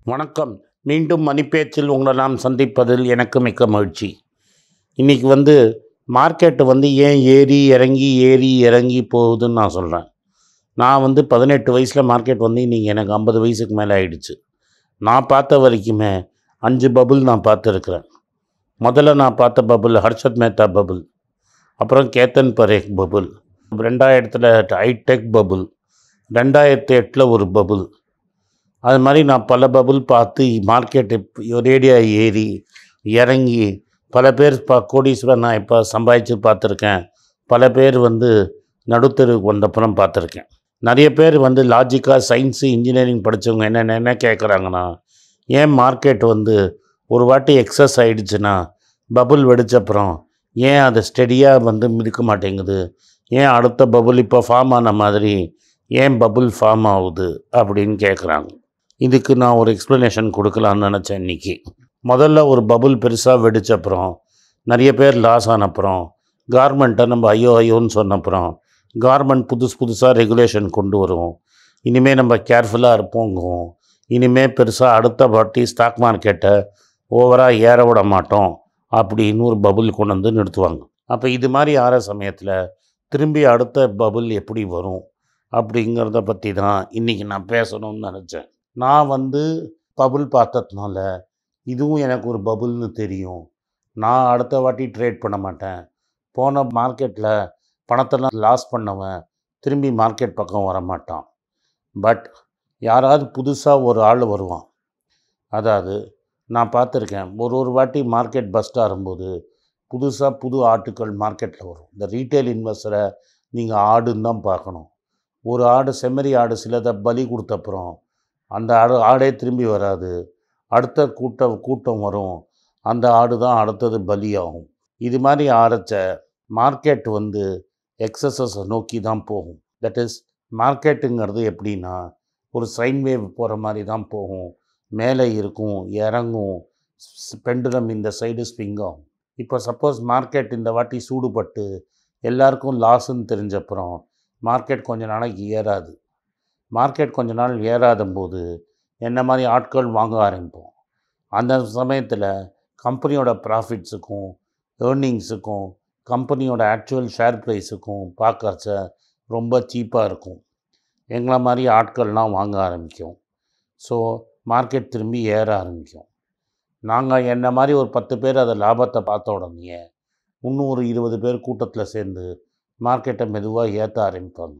வணக்கம் மீண்டும் மணிப்பேச்சில் உங்களை நாம் சந்திப்பதில் எனக்கு மிக்க மகிழ்ச்சி இன்றைக்கி வந்து மார்க்கெட்டு வந்து ஏன் ஏறி இறங்கி ஏறி இறங்கி போகுதுன்னு நான் சொல்கிறேன் நான் வந்து பதினெட்டு வயசில் மார்க்கெட் வந்து இன்றைக்கி எனக்கு ஐம்பது வயசுக்கு மேலே ஆயிடுச்சு நான் பார்த்த வரைக்குமே அஞ்சு பபுள் நான் பார்த்துருக்குறேன் முதல்ல நான் பார்த்த பபுள் ஹர்ஷத் மேத்தா பபுள் அப்புறம் கேத்தன் பரேக் பபுள் ரெண்டாயிரத்தில் ஹைடெக் பபுள் ரெண்டாயிரத்தி எட்டில் ஒரு பபுள் அது மாதிரி நான் பல பபுள் பார்த்து மார்க்கெட்டு ஒரேடியாக ஏறி இறங்கி பல பேர் பா கோடீஸ்வரர் நான் இப்போ சம்பாதிச்சு பார்த்துருக்கேன் பல பேர் வந்து நடுத்தருக்கு வந்தப்புறம் பார்த்துருக்கேன் நிறைய பேர் வந்து லாஜிக்காக சயின்ஸு இன்ஜினியரிங் படித்தவங்க என்ன என்ன கேட்குறாங்கன்னா ஏன் மார்க்கெட் வந்து ஒரு வாட்டி எக்ஸஸ் ஆயிடுச்சுன்னா பபுள் வெடிச்சப்புறம் ஏன் அது ஸ்டெடியாக வந்து மிதிக்க மாட்டேங்குது ஏன் அடுத்த பபுள் இப்போ ஃபார்ம் ஆன மாதிரி ஏன் பபுள் ஃபார்ம் ஆகுது அப்படின்னு கேட்குறாங்க இதுக்கு நான் ஒரு எக்ஸ்ப்ளனேஷன் கொடுக்கலான்னு நினச்சேன் இன்றைக்கி முதல்ல ஒரு பபுள் பெருசாக வெடிச்சப்புறம் நிறைய பேர் லாஸ் ஆனப்புறம் கார்மெண்ட்டை நம்ம ஐயோ ஐயோன்னு சொன்னப்புறம் கார்மெண்ட் புதுசு புதுசாக ரெகுலேஷன் கொண்டு வரும் இனிமேல் நம்ம கேர்ஃபுல்லாக இருப்போங்கும் இனிமேல் பெருசாக அடுத்த வாட்டி ஸ்டாக் மார்க்கெட்டை ஓவராக ஏற விட மாட்டோம் அப்படின்னு ஒரு பபுள் கொண்டு வந்து நிறுத்துவாங்க அப்போ இது மாதிரி ஆற சமயத்தில் திரும்பி அடுத்த பபுள் எப்படி வரும் அப்படிங்கிறத பற்றி தான் இன்றைக்கி நான் பேசணும்னு நினச்சேன் நான் வந்து பபுள் பார்த்ததுனால இதுவும் எனக்கு ஒரு பபுள்னு தெரியும் நான் அடுத்த வாட்டி ட்ரேட் பண்ண மாட்டேன் போன மார்க்கெட்டில் பணத்தெல்லாம் லாஸ் பண்ணவன் திரும்பி மார்க்கெட் பக்கம் வர மாட்டான் பட் யாராவது புதுசாக ஒரு ஆள் வருவான் அதாவது நான் பார்த்துருக்கேன் ஒரு ஒரு வாட்டி மார்க்கெட் பஸ்ட் ஆகும்போது புதுசாக புது ஆட்டுக்கள் மார்க்கெட்டில் வரும் இந்த ரீட்டைல் இன்வெஸ்டரை நீங்கள் ஆடுன்னு தான் பார்க்கணும் ஒரு ஆடு செம்மறி ஆடு சிலதை பலி கொடுத்தப்புறம் அந்த ஆடு ஆடே திரும்பி வராது அடுத்த கூட்டம் கூட்டம் வரும் அந்த ஆடு தான் அடுத்தது பலியாகும் இது மாதிரி ஆரச்ச மார்க்கெட் வந்து எக்ஸசஸை நோக்கி தான் போகும் தட் இஸ் மார்க்கெட்டுங்கிறது எப்படின்னா ஒரு சைன் வேவ் போகிற மாதிரி தான் போகும் மேலே இருக்கும் இறங்கும் பெண்டுலம் இந்த சைடு ஸ்விங் ஆகும் இப்போ சப்போஸ் மார்க்கெட் இந்த வாட்டி சூடுபட்டு எல்லாருக்கும் லாஸுன்னு தெரிஞ்சப்புறம் மார்க்கெட் கொஞ்ச நாளைக்கு ஏறாது மார்க்கெட் கொஞ்ச நாள் ஏறாத போது என்ன மாதிரி ஆட்கள் வாங்க ஆரம்பிப்போம் அந்த சமயத்தில் கம்பெனியோட ப்ராஃபிட்ஸுக்கும் ஏர்னிங்ஸுக்கும் கம்பெனியோட ஆக்சுவல் ஷேர் ப்ரைஸுக்கும் பார்க்கறச்ச ரொம்ப சீப்பாக இருக்கும் எங்களை மாதிரி ஆட்கள்லாம் வாங்க ஆரம்பிக்கும் ஸோ மார்க்கெட் திரும்பி ஏற ஆரம்பிக்கும் நாங்கள் என்ன மாதிரி ஒரு பத்து பேர் அதை லாபத்தை பார்த்த உடனே இன்னும் ஒரு இருபது பேர் கூட்டத்தில் சேர்ந்து மார்க்கெட்டை மெதுவாக ஏற்ற ஆரம்பிப்பாங்க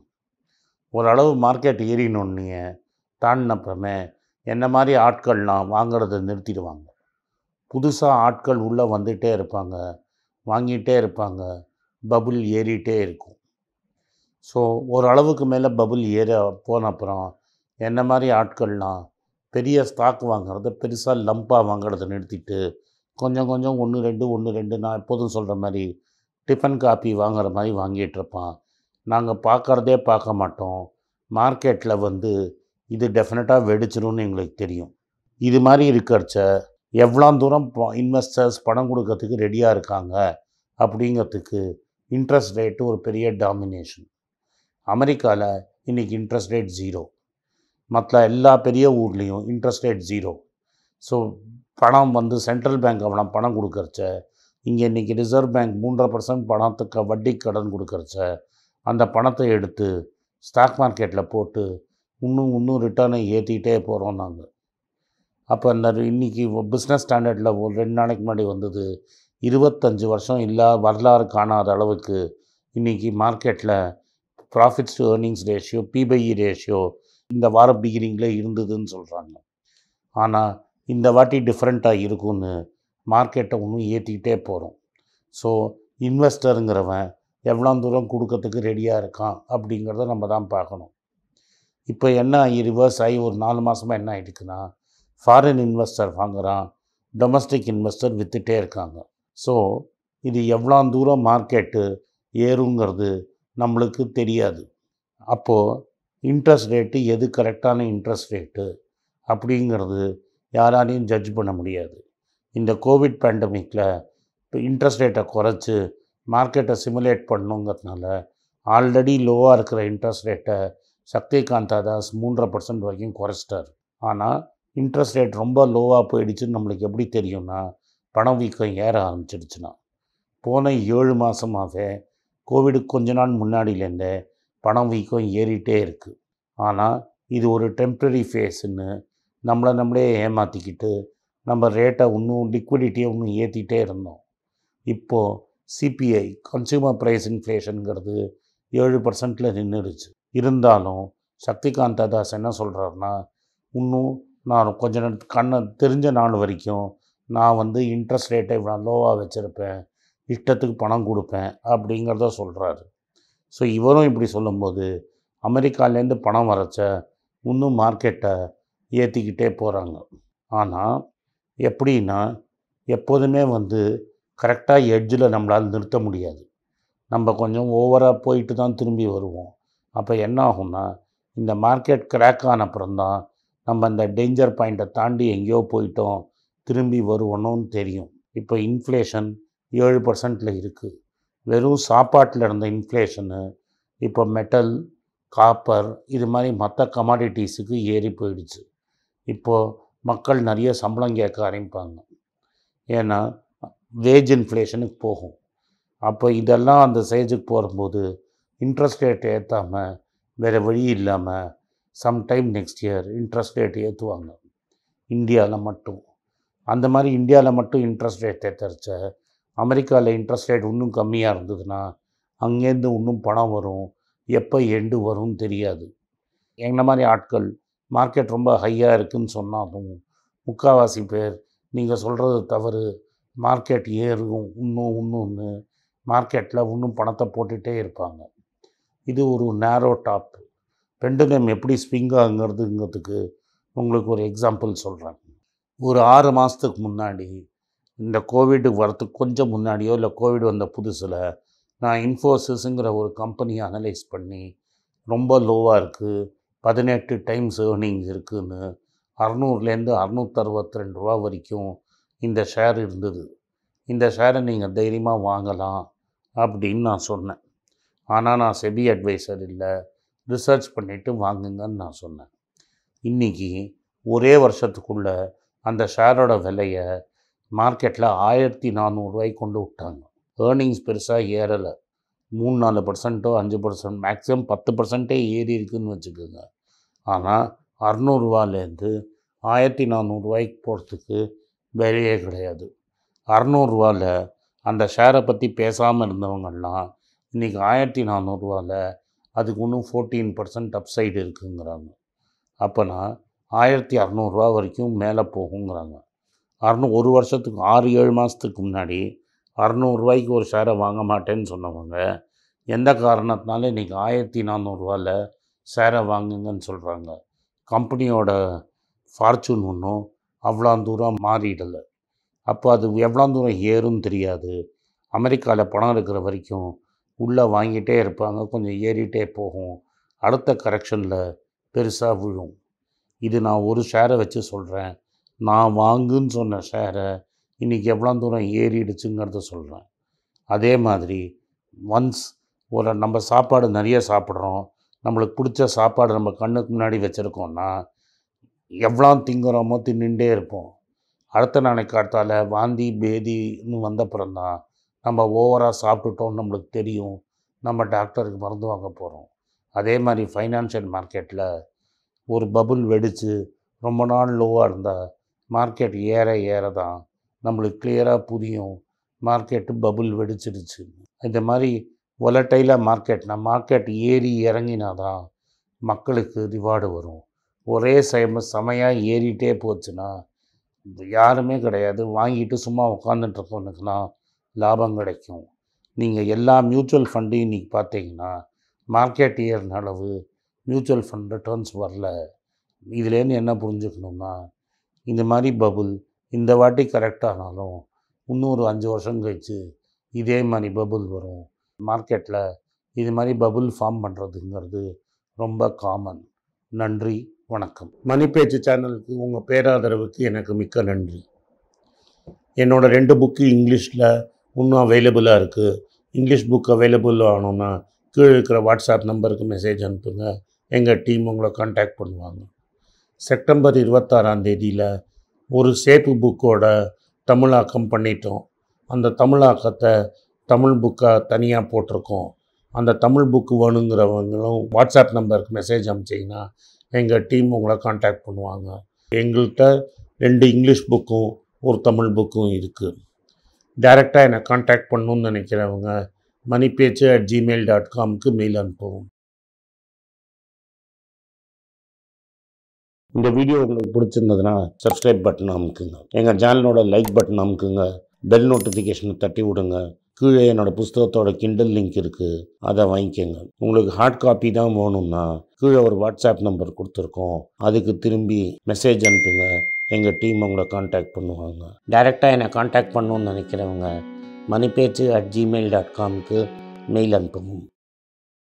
ஓரளவு மார்க்கெட் ஏறினோடனே தாண்டினப்புறமே என்ன மாதிரி ஆட்கள்லாம் வாங்குறத நிறுத்திடுவாங்க புதுசாக ஆட்கள் உள்ளே வந்துகிட்டே இருப்பாங்க வாங்கிட்டே இருப்பாங்க பபுள் ஏறிட்டே இருக்கும் ஸோ ஓரளவுக்கு மேலே பபுள் ஏற போன அப்புறம் என்ன மாதிரி ஆட்கள்லாம் பெரிய ஸ்டாக் வாங்குறத பெருசாக லம்பாக வாங்குறத நிறுத்திட்டு கொஞ்சம் கொஞ்சம் ஒன்று ரெண்டு ஒன்று ரெண்டு நான் எப்போதும் சொல்கிற மாதிரி டிஃபன் காப்பி வாங்குற மாதிரி வாங்கிட்டு இருப்பான் நாங்கள் பார்க்குறதே பார்க்க மாட்டோம் மார்க்கெட்டில் வந்து இது டெஃபினட்டாக வெடிச்சிரும்னு எங்களுக்கு தெரியும் இது மாதிரி இருக்கிறச்ச எவ்வளோ தூரம் இன்வெஸ்டர்ஸ் பணம் கொடுக்கறதுக்கு ரெடியாக இருக்காங்க அப்படிங்கிறதுக்கு இன்ட்ரெஸ்ட் ரேட்டு ஒரு பெரிய டாமினேஷன் அமெரிக்காவில் இன்றைக்கி இன்ட்ரெஸ்ட் ரேட் ஜீரோ மற்ற எல்லா பெரிய ஊர்லேயும் இன்ட்ரெஸ்ட் ரேட் ஜீரோ ஸோ பணம் வந்து சென்ட்ரல் பேங்க் அவ்வளோ பணம் கொடுக்கறச்ச இங்கே இன்றைக்கி ரிசர்வ் பேங்க் மூன்றரை பர்சன்ட் பணத்துக்கு வட்டி கடன் கொடுக்கறச்ச அந்த பணத்தை எடுத்து ஸ்டாக் மார்க்கெட்டில் போட்டு இன்னும் இன்னும் ரிட்டர்னை ஏற்றிக்கிட்டே போகிறோம் நாங்கள் அப்போ அந்த இன்றைக்கி பிஸ்னஸ் ஸ்டாண்டர்டில் ஒரு ரெண்டு நாளைக்கு முன்னாடி வந்தது இருபத்தஞ்சி வருஷம் இல்லா வரலாறு காணாத அளவுக்கு இன்றைக்கி மார்க்கெட்டில் profits to earnings ratio P by E ratio இந்த வார பிகினிங்கில் இருந்ததுன்னு சொல்கிறாங்க ஆனால் இந்த வாட்டி டிஃப்ரெண்ட்டாக இருக்கும்னு மார்க்கெட்டை இன்னும் ஏற்றிக்கிட்டே போகிறோம் ஸோ இன்வெஸ்டருங்கிறவன் எவ்வளோ தூரம் கொடுக்கறதுக்கு ரெடியாக இருக்கான் அப்படிங்கிறத நம்ம தான் பார்க்கணும் இப்போ என்ன ஆகி ரிவர்ஸ் ஆகி ஒரு நாலு மாதமாக என்ன ஆகிட்டுக்குன்னா ஃபாரின் இன்வெஸ்டர் வாங்குகிறான் டொமஸ்டிக் இன்வெஸ்டர் விற்றுட்டே இருக்காங்க ஸோ இது எவ்வளோ தூரம் மார்க்கெட்டு ஏறுங்கிறது நம்மளுக்கு தெரியாது அப்போது இன்ட்ரெஸ்ட் ரேட்டு எது கரெக்டான இன்ட்ரெஸ்ட் ரேட்டு அப்படிங்கிறது யாராலையும் ஜட்ஜ் பண்ண முடியாது இந்த கோவிட் பேண்டமிக்கில் இப்போ இன்ட்ரெஸ்ட் ரேட்டை குறைச்சி மார்க்கெட்டை சிமுலேட் பண்ணுங்கிறதுனால ஆல்ரெடி லோவாக இருக்கிற இன்ட்ரெஸ்ட் ரேட்டை சக்திகாந்தா தாஸ் மூன்றரை பர்சன்ட் வரைக்கும் குறைச்சிட்டார் ஆனால் இன்ட்ரெஸ்ட் ரேட் ரொம்ப லோவாக போயிடுச்சுன்னு நம்மளுக்கு எப்படி தெரியும்னா பணவீக்கம் ஏற ஆரம்பிச்சிடுச்சுன்னா போன ஏழு மாதமாகவே கோவிடுக்கு கொஞ்ச நாள் முன்னாடியிலேருந்தே பணவீக்கம் ஏறிட்டே இருக்குது ஆனால் இது ஒரு டெம்ப்ரரி ஃபேஸுன்னு நம்மளை நம்மளே ஏமாற்றிக்கிட்டு நம்ம ரேட்டை இன்னும் லிக்விடிட்டியை இன்னும் ஏற்றிட்டே இருந்தோம் இப்போது சிபிஐ கன்சியூமர் ப்ரைஸ் இன்ஃப்ளேஷனுங்கிறது ஏழு பர்சன்ட்டில் நின்றுடுச்சு இருந்தாலும் சக்திகாந்த தாஸ் என்ன சொல்கிறாருன்னா இன்னும் நான் கொஞ்ச நேரத்து கண்ணை தெரிஞ்ச நாள் வரைக்கும் நான் வந்து இன்ட்ரெஸ்ட் ரேட்டை இவ்வளோ லோவாக வச்சுருப்பேன் இஷ்டத்துக்கு பணம் கொடுப்பேன் அப்படிங்கிறத சொல்கிறாரு ஸோ இவரும் இப்படி சொல்லும்போது அமெரிக்காலேருந்து பணம் வரச்ச இன்னும் மார்க்கெட்டை ஏற்றிக்கிட்டே போகிறாங்க ஆனால் எப்படின்னா எப்போதுமே வந்து கரெக்டாக எட்ஜில் நம்மளால் நிறுத்த முடியாது நம்ம கொஞ்சம் ஓவராக போயிட்டு தான் திரும்பி வருவோம் அப்போ என்ன ஆகும்னா இந்த மார்க்கெட் கிராக் ஆன அப்புறம்தான் நம்ம இந்த டேஞ்சர் பாயிண்ட்டை தாண்டி எங்கேயோ போயிட்டோம் திரும்பி வருவோன்னு தெரியும் இப்போ இன்ஃப்ளேஷன் ஏழு பர்சன்ட்டில் இருக்குது வெறும் சாப்பாட்டில் இருந்த இன்ஃப்ளேஷனு இப்போ மெட்டல் காப்பர் இது மாதிரி மற்ற கமாடிட்டிஸுக்கு ஏறி போயிடுச்சு இப்போது மக்கள் நிறைய சம்பளம் கேட்க ஆரம்பிப்பாங்க ஏன்னா வேஜ் இன்ஃப்ளேஷனுக்கு போகும் அப்போ இதெல்லாம் அந்த ஸ்டேஜுக்கு போகும்போது இன்ட்ரெஸ்ட் ரேட் ஏற்றாமல் வேறு வழி இல்லாமல் sometime next year interest rate ஏற்றுவாங்க இந்தியாவில் மட்டும் அந்த மாதிரி இந்தியாவில் மட்டும் இன்ட்ரெஸ்ட் ரேட் ஏற்றச்ச அமெரிக்காவில் இன்ட்ரெஸ்ட் ரேட் இன்னும் கம்மியாக இருந்ததுன்னா அங்கேருந்து இன்னும் பணம் வரும் எப்போ எண்டு வரும்னு தெரியாது என்ன மாதிரி ஆட்கள் மார்க்கெட் ரொம்ப ஹையாக இருக்குன்னு சொன்னாலும் முக்கால்வாசி பேர் நீங்கள் சொல்கிறது தவறு மார்க்கெட் ஏறும் இன்னும் இன்னொன்று மார்க்கெட்டில் இன்னும் பணத்தை போட்டுகிட்டே இருப்பாங்க இது ஒரு நேரோ டாப் பெண்டுலம் எப்படி ஸ்விங் ஆகுங்கிறதுங்கிறதுக்கு உங்களுக்கு ஒரு எக்ஸாம்பிள் சொல்கிறேன் ஒரு ஆறு மாதத்துக்கு முன்னாடி இந்த கோவிட் வரத்துக்கு கொஞ்சம் முன்னாடியோ இல்லை கோவிட் வந்த புதுசில் நான் இன்ஃபோசிஸுங்கிற ஒரு கம்பெனியை அனலைஸ் பண்ணி ரொம்ப லோவாக இருக்குது பதினெட்டு டைம்ஸ் ஏர்னிங்ஸ் இருக்குதுன்னு அறநூறுலேருந்து அறநூற்றறுபத்தி ரெண்டு ரூபா வரைக்கும் இந்த ஷேர் இருந்தது இந்த ஷேரை நீங்கள் தைரியமாக வாங்கலாம் அப்படின்னு நான் சொன்னேன் ஆனால் நான் செபி அட்வைசர் இல்லை ரிசர்ச் பண்ணிவிட்டு வாங்குங்கன்னு நான் சொன்னேன் இன்றைக்கி ஒரே வருஷத்துக்குள்ளே அந்த ஷேரோட விலையை மார்க்கெட்டில் ஆயிரத்தி நானூறுரூவாய்க்கு கொண்டு விட்டாங்க ஏர்னிங்ஸ் பெருசாக ஏறலை மூணு நாலு பர்சன்ட்டோ அஞ்சு பர்சன்ட் மேக்ஸிமம் பத்து பர்சன்ட்டே ஏறி இருக்குன்னு வச்சுக்கோங்க ஆனால் அறநூறுவாலேருந்து ஆயிரத்தி நானூறுரூவாய்க்கு போகிறதுக்கு வேலையே கிடையாது அறநூறுவாவில் அந்த ஷேரை பற்றி பேசாமல் இருந்தவங்கெல்லாம் இன்றைக்கி ஆயிரத்தி நானூறுரூவாவில் அதுக்கு இன்னும் ஃபோர்டீன் பர்சன்ட் அப்சைடு இருக்குங்கிறாங்க அப்போனா ஆயிரத்தி அறநூறுவா வரைக்கும் மேலே போகுங்கிறாங்க அறநூ ஒரு வருஷத்துக்கு ஆறு ஏழு மாதத்துக்கு முன்னாடி அறநூறுரூவாய்க்கு ஒரு ஷேரை வாங்க மாட்டேன்னு சொன்னவங்க எந்த காரணத்தினால இன்றைக்கி ஆயிரத்தி நானூறுரூவாவில் ஷேரை வாங்குங்கன்னு சொல்கிறாங்க கம்பெனியோட ஃபார்ச்சூன் ஒன்றும் அவ்வளோ தூரம் மாறிடலை அப்போ அது எவ்வளோ தூரம் ஏறும்னு தெரியாது அமெரிக்காவில் பணம் இருக்கிற வரைக்கும் உள்ளே வாங்கிட்டே இருப்பாங்க கொஞ்சம் ஏறிட்டே போகும் அடுத்த கரெக்ஷனில் பெருசாக விழும் இது நான் ஒரு ஷேரை வச்சு சொல்கிறேன் நான் வாங்குன்னு சொன்ன ஷேரை இன்றைக்கி எவ்வளோ தூரம் ஏறிடுச்சுங்கிறத சொல்கிறேன் அதே மாதிரி ஒன்ஸ் ஒரு நம்ம சாப்பாடு நிறைய சாப்பிட்றோம் நம்மளுக்கு பிடிச்ச சாப்பாடு நம்ம கண்ணுக்கு முன்னாடி வச்சுருக்கோன்னா எவ்வளோ திங்குறோமோ தின்னுட்டே இருப்போம் அடுத்த நாளைக்கு காத்தால் வாந்தி பேதின்னு வந்தப்புறம்தான் நம்ம ஓவராக சாப்பிட்டுட்டோம்னு நம்மளுக்கு தெரியும் நம்ம டாக்டருக்கு மருந்து வாங்க போகிறோம் அதே மாதிரி ஃபைனான்ஷியல் மார்க்கெட்டில் ஒரு பபுள் வெடித்து ரொம்ப நாள் லோவாக இருந்தால் மார்க்கெட் ஏற ஏற தான் நம்மளுக்கு கிளியராக புரியும் மார்க்கெட்டு பபுள் வெடிச்சிடுச்சு இந்த மாதிரி ஒலட்டைலாக மார்க்கெட்னா மார்க்கெட் ஏறி இறங்கினா தான் மக்களுக்கு ரிவார்டு வரும் ஒரே சம சமையாக ஏறிட்டே போச்சுன்னா யாருமே கிடையாது வாங்கிட்டு சும்மா உட்காந்துட்டு இருக்கவனுக்குலாம் லாபம் கிடைக்கும் நீங்கள் எல்லா மியூச்சுவல் ஃபண்டையும் இன்றைக்கி பார்த்தீங்கன்னா மார்க்கெட் ஏறின அளவு மியூச்சுவல் ஃபண்ட் ரிட்டர்ன்ஸ் வரல இதுலேருந்து என்ன புரிஞ்சுக்கணும்னா இந்த மாதிரி பபுள் இந்த வாட்டி கரெக்டானாலும் இன்னொரு அஞ்சு வருஷம் கழிச்சு இதே மாதிரி பபுள் வரும் மார்க்கெட்டில் இது மாதிரி பபுள் ஃபார்ம் பண்ணுறதுங்கிறது ரொம்ப காமன் நன்றி வணக்கம் மணி பேச்சு சேனலுக்கு உங்கள் பேராதரவுக்கு எனக்கு மிக்க நன்றி என்னோடய ரெண்டு புக்கு இங்கிலீஷில் இன்னும் அவைலபிளாக இருக்குது இங்கிலீஷ் புக் அவைலபிள் ஆகணும்னா கீழே இருக்கிற வாட்ஸ்அப் நம்பருக்கு மெசேஜ் அனுப்புங்க எங்கள் டீம் உங்களை கான்டாக்ட் பண்ணுவாங்க செப்டம்பர் இருபத்தாறாம் தேதியில் ஒரு சேப்பு புக்கோட தமிழாக்கம் பண்ணிட்டோம் அந்த தமிழாக்கத்தை தமிழ் புக்காக தனியாக போட்டிருக்கோம் அந்த தமிழ் புக்கு வேணுங்கிறவங்களும் வாட்ஸ்அப் நம்பருக்கு மெசேஜ் அனுப்பிச்சிங்கன்னா எங்கள் டீம் உங்களை காண்டாக்ட் பண்ணுவாங்க எங்கள்கிட்ட ரெண்டு இங்கிலீஷ் புக்கும் ஒரு தமிழ் புக்கும் இருக்குது டைரெக்டாக என்னை காண்டாக்ட் பண்ணணும்னு நினைக்கிறவங்க மணிப்பேச்சு அட் ஜிமெயில் டாட் காம்க்கு மெயில் அனுப்பவும் இந்த வீடியோ உங்களுக்கு பிடிச்சிருந்ததுன்னா சப்ஸ்கிரைப் பட்டன் அமுக்குங்க எங்கள் சேனலோட லைக் பட்டன் அமுக்குங்க பெல் நோட்டிஃபிகேஷனை தட்டி விடுங்க கீழே என்னோட புஸ்தகத்தோட கிண்டல் லிங்க் இருக்குது அதை வாங்கிக்கோங்க உங்களுக்கு ஹார்ட் காப்பி தான் வேணும்னா கீழே ஒரு வாட்ஸ்அப் நம்பர் கொடுத்துருக்கோம் அதுக்கு திரும்பி மெசேஜ் அனுப்புங்க எங்கள் டீம் உங்களை காண்டாக்ட் பண்ணுவாங்க டைரெக்டாக என்னை காண்டாக்ட் பண்ணணும்னு நினைக்கிறவங்க மணிப்பேச்சு அட் ஜிமெயில் டாட் காம்க்கு மெயில் அனுப்பவும்